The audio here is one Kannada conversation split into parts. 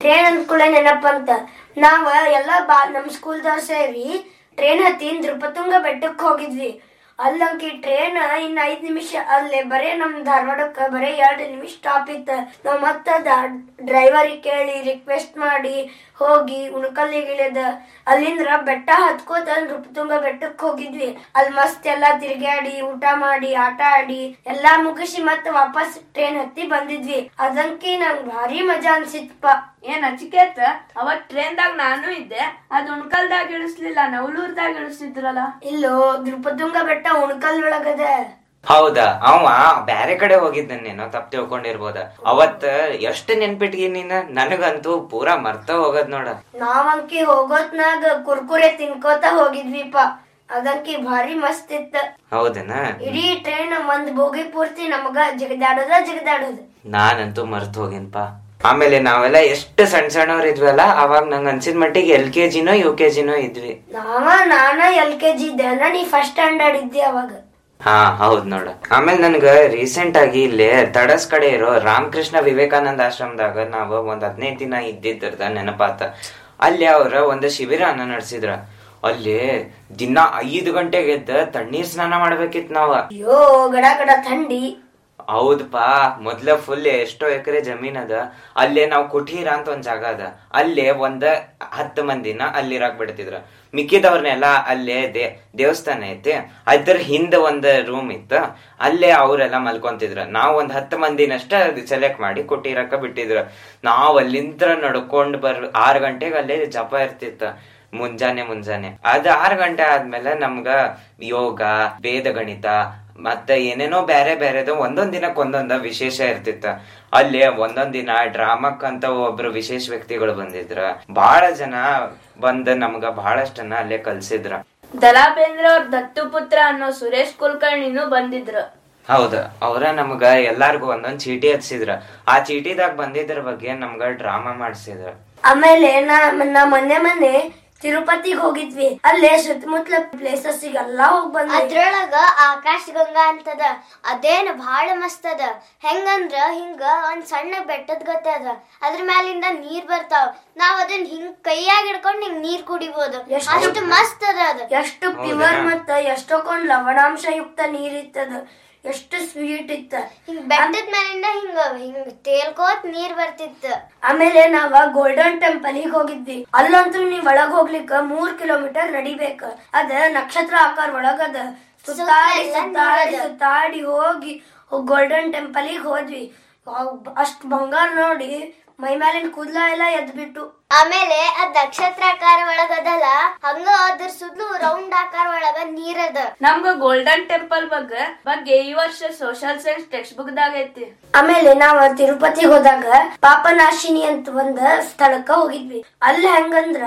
ಟ್ರೈನ್ ಅಂದ್ಕೂಳೆ ನೆನಪಂತ ನಾವ ಎಲ್ಲ ಬಾ ನಮ್ ಸ್ಕೂಲ್ದವ್ರು ಸೇರಿ ಟ್ರೈನ್ ಹತ್ತಿ ನೃಪತುಂಗ ಬೆಟ್ಟಕ್ಕೆ ಹೋಗಿದ್ವಿ ಅಲ್ಲಂಕಿ ಟ್ರೈನ್ ಇನ್ನ ಐದ್ ನಿಮಿಷ ಅಲ್ಲೇ ಬರೇ ನಮ್ ಧಾರವಾಡಕ್ಕ ಬರೇ ಎರಡ್ ನಿಮಿಷ ಸ್ಟಾಪ್ ಇತ್ತ ನಾವ್ ಮತ್ತ ಡ್ರೈವರಿಗೆ ಕೇಳಿ ರಿಕ್ವೆಸ್ಟ್ ಮಾಡಿ ಹೋಗಿ ಉಣಕಲ್ಲಿಗೆ ಇಳಿದ ಅಲ್ಲಿಂದ್ರ ಬೆಟ್ಟ ಹತ್ಕೋತ ನೃಪತುಂಗ ಬೆಟ್ಟಕ್ಕೆ ಹೋಗಿದ್ವಿ ಅಲ್ಲಿ ಮಸ್ತ್ ಎಲ್ಲಾ ತಿರ್ಗಾಡಿ ಊಟ ಮಾಡಿ ಆಟ ಆಡಿ ಎಲ್ಲಾ ಮುಗಿಸಿ ಮತ್ತ ವಾಪಸ್ ಟ್ರೈನ್ ಹತ್ತಿ ಬಂದಿದ್ವಿ ಅದಂಕಿ ನಂಗ್ ಭಾರಿ ಮಜಾ ಅನ್ಸಿತ್ಪ ಏನ್ ಅಚಿಕೇತ ಅವತ್ ಟ್ರೈನ್ದಾಗ ನಾನು ಇದ್ದೆ ಅದ್ ಉಣ್ಕಲ್ದಾಗ ಇಳಿಸ್ಲಿಲ್ಲ ನವಲೂರ್ದಾಗ ಇಳಿಸಿದ್ರಲ್ಲ ಇಲ್ಲೋ ನೃಪತುಂಗ ಬೆಟ್ಟ ಉಣಕಲ್ ಒಳಗದ ಹೌದಾ ಅವ ಬ್ಯಾರೆ ಕಡೆ ಹೋಗಿದ್ದನ್ನೇನೋ ತಪ್ಪು ತಿಳ್ಕೊಂಡಿರ್ಬೋದ ಅವತ್ ಎಷ್ಟ್ ನೆನ್ಪಿಟ್ಗಿ ನೀನ್ ನನಗಂತೂ ಪೂರಾ ಮರ್ತ ಹೋಗದ್ ನೋಡ ನಾವಂಕಿ ಹೋಗೋತ್ನಾಗ ಕುರ್ಕುರೆ ತಿನ್ಕೋತ ಹೋಗಿದ್ವಿಪ ಅದಂಕಿ ಭಾರಿ ಮಸ್ತ್ ಇತ್ತ ಹೌದನ ಇಡೀ ಟ್ರೈನ್ ಒಂದ್ ಬೋಗಿ ಪೂರ್ತಿ ನಮಗ ಜಗದಾಡೋದ ಜಗದಾಡೋದು ನಾನಂತೂ ಮರ್ತ್ ಹೋಗಿನ್ಪ ಆಮೇಲೆ ನಾವೆಲ್ಲ ಎಷ್ಟು ಸಣ್ಣ ಸಣ್ಣವ್ರ ಇದ್ವಲ್ಲ ಅವಾಗ ನಂಗ್ ಅನ್ಸಿದ ಮಟ್ಟಿಗೆ ಎಲ್ ಕೆ ಜಿನೋ ಯು ಕೆ ಜಿನೋ ಇದ್ವಿ ನಾವ ನಾನ ಎಲ್ ಕೆ ಜಿ ಇದ್ದೆ ಅಲ್ಲ ನೀ ಫಸ್ಟ್ ಸ್ಟ್ಯಾಂಡರ್ಡ್ ಇದ್ದಿ ಅವಾಗ ಹಾ ಹೌದ್ ನೋಡ ಆಮೇಲೆ ನನ್ಗ ರೀಸೆಂಟ್ ಆಗಿ ಇಲ್ಲಿ ತಡಸ್ ಕಡೆ ಇರೋ ರಾಮಕೃಷ್ಣ ವಿವೇಕಾನಂದ ಆಶ್ರಮದಾಗ ನಾವ್ ಒಂದ್ ಹದಿನೈದು ದಿನ ಇದ್ದಿದ್ರದ ನೆನಪಾತ ಅಲ್ಲಿ ಅವ್ರ ಒಂದ್ ಶಿಬಿರನ ನಡೆಸಿದ್ರ ಅಲ್ಲಿ ದಿನ ಐದು ಗಂಟೆಗೆ ಎದ್ದ ತಣ್ಣೀರ್ ಸ್ನಾನ ಮಾಡ್ಬೇಕಿತ್ ನಾವ ಅಯ್ಯೋ ಗಡ ಗಡ ಥಂಡಿ ಹೌದಪ್ಪಾ ಮೊದ್ಲ ಫುಲ್ ಎಷ್ಟೋ ಎಕರೆ ಜಮೀನ್ ಅದ ಅಲ್ಲೇ ನಾವ್ ಕುಟೀರ ಅಂತ ಒಂದ್ ಜಾಗ ಅದ ಅಲ್ಲೇ ಒಂದ್ ಹತ್ತು ಮಂದಿನ ಅಲ್ಲಿ ಇರಾಕ್ ಬಿಡ್ತಿದ್ರ ಮಿಕ್ಕಿದವ್ರನ್ನೆಲ್ಲ ಅಲ್ಲೇ ದೇ ದೇವಸ್ಥಾನ ಐತಿ ಅದ್ರ ಹಿಂದ ಒಂದ್ ರೂಮ್ ಇತ್ತು ಅಲ್ಲೇ ಅವ್ರೆಲ್ಲ ಮಲ್ಕೊಂತಿದ್ರ ನಾವ್ ಒಂದ್ ಹತ್ತು ಮಂದಿನಷ್ಟ ಸೆಲೆಕ್ಟ್ ಮಾಡಿ ಕುಟೀರಕ್ಕ ಬಿಟ್ಟಿದ್ರ ನಾವ್ ಅಲ್ಲಿಂದ ನಡ್ಕೊಂಡ್ ಬರ್ ಆರ್ ಗಂಟೆಗೆ ಅಲ್ಲೇ ಜಪ ಇರ್ತಿತ್ತ ಮುಂಜಾನೆ ಮುಂಜಾನೆ ಅದ್ ಆರ್ ಗಂಟೆ ಆದ್ಮೇಲೆ ನಮ್ಗ ಯೋಗ ವೇದ ಗಣಿತ ಮತ್ತೆ ಏನೇನೋ ಬೇರೆ ಬೇರೆದು ಒಂದೊಂದ್ ದಿನಕ್ ಒಂದೊಂದ ವಿಶೇಷ ಇರ್ತಿತ್ತ ಅಲ್ಲಿ ಒಂದೊಂದ್ ದಿನ ಡ್ರಾಮಕ್ ಅಂತ ಒಬ್ರು ವಿಶೇಷ ವ್ಯಕ್ತಿಗಳು ಬಂದಿದ್ರ ಬಹಳ ಜನ ಬಂದ್ ನಮ್ಗ ಬಹಳಷ್ಟನ್ನ ಅಲ್ಲೇ ಕಲ್ಸಿದ್ರ ದರಾ ಬೇಂದ್ರೆ ಅವ್ರ ದತ್ತು ಪುತ್ರ ಅನ್ನೋ ಸುರೇಶ್ ಕುಲಕರ್ಣಿನೂ ಬಂದಿದ್ರು ಹೌದ ಅವ್ರ ನಮ್ಗ ಎಲ್ಲಾರ್ಗು ಒಂದೊಂದ್ ಚೀಟಿ ಹಚ್ಸಿದ್ರ ಆ ಚೀಟಿದಾಗ ಬಂದಿದ್ರ ಬಗ್ಗೆ ನಮ್ಗ ಡ್ರಾಮಾ ಮಾಡ್ಸಿದ್ರ ಆಮೇಲೆ ನಾ ನಾ ಮೊನ್ನೆ ಮೊನ್ನೆ ತಿರುಪತಿಗೆ ಹೋಗಿದ್ವಿ ಅಲ್ಲೇ ಸುತ್ತಮುತ್ತಲ ಪ್ಲೇಸಸ್ ಎಲ್ಲಾ ಹೋಗ್ ಬಂದ್ವಿ ಅದ್ರೊಳಗ ಆಕಾಶ ಗಂಗಾ ಅಂತದ ಅದೇನ್ ಭಾಳ ಮಸ್ತ್ ಅದ ಹೆಂಗಂದ್ರ ಹಿಂಗ ಒಂದ್ ಸಣ್ಣ ಬೆಟ್ಟದ ಗತೆ ಅದ ಅದ್ರ ಮ್ಯಾಲಿಂದ ನೀರ್ ಬರ್ತಾವ ನಾವ್ ಅದನ್ನ ಹಿಂಗ್ ಕೈಯಾಗ ಹಿಡ್ಕೊಂಡ್ ಹಿಂಗ್ ನೀರ್ ಕುಡಿಬೋದು ಎಷ್ಟು- ಅಷ್ಟು ಮಸ್ತ್ ಅದ ಅದು ಎಷ್ಟು ಪ್ಯೂರ್ ಮತ್ತ ಎಷ್ಟೊಂದ್ ಲವಣಾಂಶ ಯುಕ್ತ ನೀರಿತ್ತದ ಎಷ್ಟು ಸ್ವೀಟ್ ಇತ್ತ ಹಿಂಗ್ ಬೆಟ್ಟದ ಮ್ಯಾಲಿಂದ ಹಿಂಗ ಹಿಂಗ್ ತೇಲ್ಕೋತ್ ನೀರ್ ಬರ್ತಿತ್ತ ಆಮೇಲೆ ನಾವ ಗೋಲ್ಡನ್ ಟೆಂಪಲ್ ಗೆ ಹೋಗಿದ್ವಿ ಅಲ್ಲಂತೂ ನೀವ್ ಒಳಗ್ ಹೋಗ್ಲಿಕ್ಕ ಮೂರ್ ಕಿಲೋಮೀಟರ್ ನಡಿಬೇಕ ಅದ ನಕ್ಷತ್ರ ಆಕಾರ ಒಳಗದ ಸುತ್ತಾಡಿ ಸುತ್ತ ಎಲ್ಲ ಸುತ್ತಾಡಿ ನೀರದ. ಸುತ್ತಾಡಿ ಹೋಗಿ ಗೋಲ್ಡನ್ ಟೆಂಪಲ್ ಗೆ ಹೋದ್ವಿ ವಾವ್, ಅಷ್ಟ್ ಬಂಗಾರ ನೋಡಿ ಮೈ ಮೇಲಿನ ಕೂದ್ಲ ಎಲ್ಲ ಎದ್ಬಿಟ್ಟು ಆಮೇಲೆ ಅದ್ ನಕ್ಷತ್ರಾಕಾರ ಒಳಗದಲ್ಲ ಹಂಗ ಅದ್ರ ಸುದ್ಲು ರೌಂಡ್ ಆಕಾರ ಒಳಗ ನೀರದ ನಮ್ಗ ಗೋಲ್ಡನ್ ಟೆಂಪಲ್ ಬಗ್ಗೆ ಬಗ್ಗೆ ಈ ವರ್ಷ ಸೋಷಿಯಲ್ ಸೈನ್ಸ್ ಟೆಕ್ಸ್ಟ್ ಬುಕ್ ದಾಗ ಐತಿ ಆಮೇಲೆ ನಾವ್ ತಿರುಪತಿಗೆ ಹೋದಾಗ ಪಾಪನಾಶಿನಿ ಅಂತ ಒಂದ್ ಸ್ಥಳಕ್ಕ ಹೋಗಿದ್ವಿ ಅಲ್ಲಿ ಹೆಂಗಂದ್ರ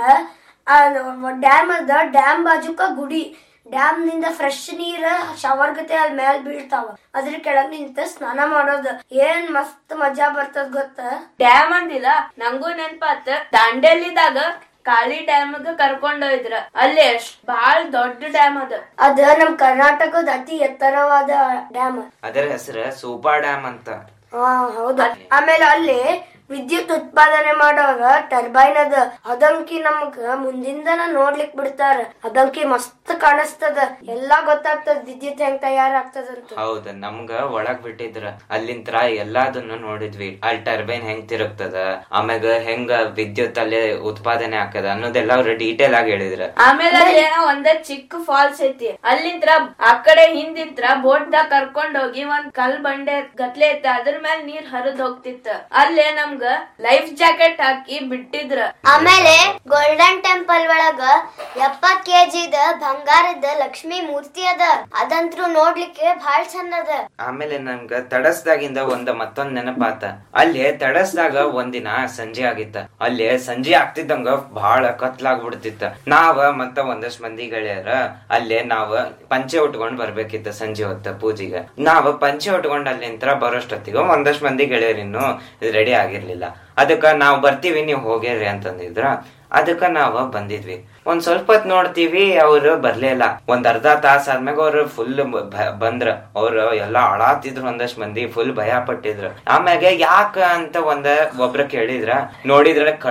ಡ್ಯಾಮ್ ಅದ ಡ್ಯಾಮ್ ಬಾಜುಕ ಗುಡಿ ಡ್ಯಾಮ್ ನಿಂದ ಫ್ರೆಶ್ ನೀರ್ ಶವರ್ ಗತೆ ಅಲ್ಲಿ ಮ್ಯಾಲ್ ಬೀಳ್ತಾವ ಅದ್ರ ಕೆಳಗ್ ನಿಂತ ಸ್ನಾನ ಮಾಡೋದು ಏನ್ ಮಸ್ತ್ ಮಜಾ ಬರ್ತದ ಗೊತ್ತ ಡ್ಯಾಮ್ ಅಂದಿಲ್ಲ ನಂಗೂ ನೆನ್ಪಾತ್ ದಾಂಡೇಲಿದಾಗ ಕಾಳಿ ಡ್ಯಾಮ್ ಕರ್ಕೊಂಡ್ ಹೋಯ್ದ್ರ ಅಲ್ಲಿ ಎಷ್ಟ್ ಬಾಳ್ ದೊಡ್ಡ ಡ್ಯಾಮ್ ಅದ ಅದ ನಮ್ ಕರ್ನಾಟಕದ ಅತಿ ಎತ್ತರವಾದ ಡ್ಯಾಮ್ ಅದರ ಹೆಸರು ಸೂಪಾ ಡ್ಯಾಮ್ ಅಂತ ಹಾ ಹೌದು ಆಮೇಲೆ ಅಲ್ಲಿ ವಿದ್ಯುತ್ ಉತ್ಪಾದನೆ ಮಾಡೋರ ಟರ್ಬೈನ್ ಅದ ಅದಂಕಿ ನಮಗ ಮುಂದಿಂದನ ನೋಡ್ಲಿಕ್ ಬಿಡ್ತಾರ ಅದಂಕಿ ಮಸ್ತ್ ಕಾಣಿಸ್ತದ ಎಲ್ಲಾ ಗೊತ್ತಾಗ್ತದ ವಿದ್ಯುತ್ ಹೆಂಗ್ ತಯಾರಾಗ್ತದಂತ ಹೌದ ನಮ್ಗ ಒಳಗ್ ಬಿಟ್ಟಿದ್ರ ಅಲ್ಲಿಂತ್ರ ಎಲ್ಲಾದನ್ನು ನೋಡಿದ್ವಿ ಅಲ್ಲಿ ಟರ್ಬೈನ್ ಹೆಂಗ್ ತಿರುಗ್ತದ ಆಮ್ಯಾಗ ಹೆಂಗ ವಿದ್ಯುತ್ ಅಲ್ಲಿ ಉತ್ಪಾದನೆ ಆಕದ ಅನ್ನೋದೆಲ್ಲ ಅವ್ರು ಡೀಟೇಲ್ ಆಗಿ ಹೇಳಿದ್ರ ಆಮೇಲೆ ಅಲ್ಲಿ ಏನೋ ಒಂದ ಚಿಕ್ಕ ಫಾಲ್ಸ್ ಐತಿ ಅಲ್ಲಿಂತ್ರ ಆ ಕಡೆ ಹಿಂದಿಂತ್ರ ಬೋಟ್ ದಾಗ ಕರ್ಕೊಂಡ್ ಹೋಗಿ ಒಂದ್ ಕಲ್ ಬಂಡೆ ಗತ್ಲೆ ಐತಿ ಅದ್ರ ಮೇಲೆ ನೀರ್ ಹರಿದ್ ಹೋಗ್ತಿತ್ತ ಅಲ್ಲೇ ನಮ್ಗ ಲೈಫ್ ಜಾಕೆಟ್ ಹಾಕಿ ಬಿಟ್ಟಿದ್ರ ಆಮೇಲೆ ಗೋಲ್ಡನ್ ಟೆಂಪಲ್ ಒಳಗ ಎಪ್ಪತ್ ಕೆಜಿದ ಬಂಗಾರದ ಲಕ್ಷ್ಮಿ ಮೂರ್ತಿ ಅದ ಅದಂತ್ರು ನೋಡ್ಲಿಕ್ಕೆ ಭಾಳ ಚಂದ ಅದ ಆಮೇಲೆ ನಮ್ಗ ತಡಸ್ದಾಗಿಂದ ಒಂದ್ ಮತ್ತೊಂದ್ ನೆನಪಾತ ಅಲ್ಲಿ ತಡಸ್ದಾಗ ಒಂದಿನ ಸಂಜೆ ಆಗಿತ್ತ ಅಲ್ಲಿ ಸಂಜೆ ಆಗ್ತಿದ್ದಂಗ ಬಹಳ ಕತ್ಲಾಗ್ಬಿಡ್ತಿತ್ತ ನಾವ ಮತ್ತ ಒಂದಷ್ಟ್ ಮಂದಿ ಗೆಳೆಯರ ಅಲ್ಲೇ ನಾವ ಪಂಚೆ ಉಟ್ಕೊಂಡ್ ಬರ್ಬೇಕಿತ್ತ ಸಂಜೆ ಹೊತ್ತ ಪೂಜೆಗೆ ನಾವ ಪಂಚೆ ಉಟ್ಕೊಂಡ್ ಅಲ್ಲಿಂತ್ರ ಬರೋಷ್ಟೊತ್ತಿಗೆ ಒಂದಷ್ಟ್ ಮಂದಿ ಗೆಳೆಯರಿನ್ನು ರೆಡಿ ಆಗಿರ್ಲಿಲ್ಲ ಅದಕ್ಕ ನಾವ್ ಬರ್ತೀವಿ ನೀವ್ ಹೋಗ್ಯಾರಿ ಅಂತಂದಿದ್ರ ಅದಕ್ಕ ನಾವ ಬಂದಿದ್ವಿ ಒಂದ್ ಸ್ವಲ್ಪ ಹೊತ್ ನೋಡ್ತೀವಿ ಅವ್ರು ಬರ್ಲಿಲ್ಲ ಒಂದ್ ಅರ್ಧ ತಾಸ ಆದ್ಮ್ಯಾಗ ಅವ್ರು ಫುಲ್ ಬಂದ್ರ ಅವ್ರು ಎಲ್ಲಾ ಅಳಾತಿದ್ರು ಒಂದಷ್ಟ್ ಮಂದಿ ಫುಲ್ ಭಯ ಪಟ್ಟಿದ್ರು ಆಮ್ಯಾಗ ಯಾಕ ಅಂತ ಒಂದ ಒಬ್ರ ಕೇಳಿದ್ರ ನೋಡಿದ್ರ